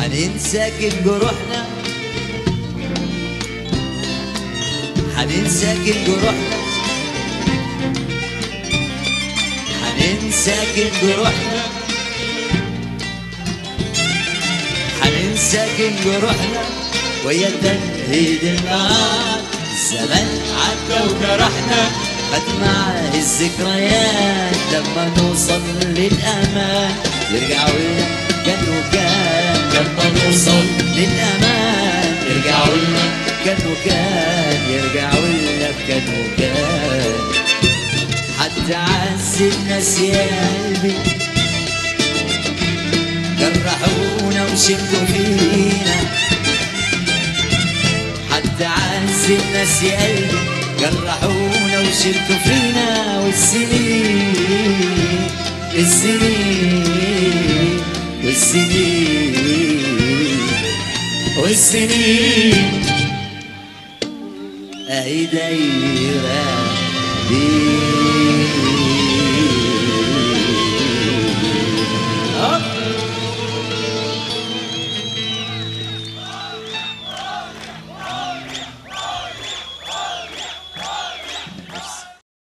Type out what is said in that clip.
حننسى كل جروحنا حننسى كل جروحنا حننسى كل جروحنا حننسى كل جروحنا ويا تنهيد النهار الزمن عدى وجرحنا خد معاه الذكريات لما نوصل للأمان يرجعوا لنا كان وكان لما نوصل للأمان يرجعوا لنا كان وكان يرجعوا لنا كان وكان حتى عز الناس يا قلبي جرحونا وشدوا فينا حتى عز الناس يا قلبي جرحونا وشدوا فينا والسنين السنين والسنين والسنين اهي دايره بينا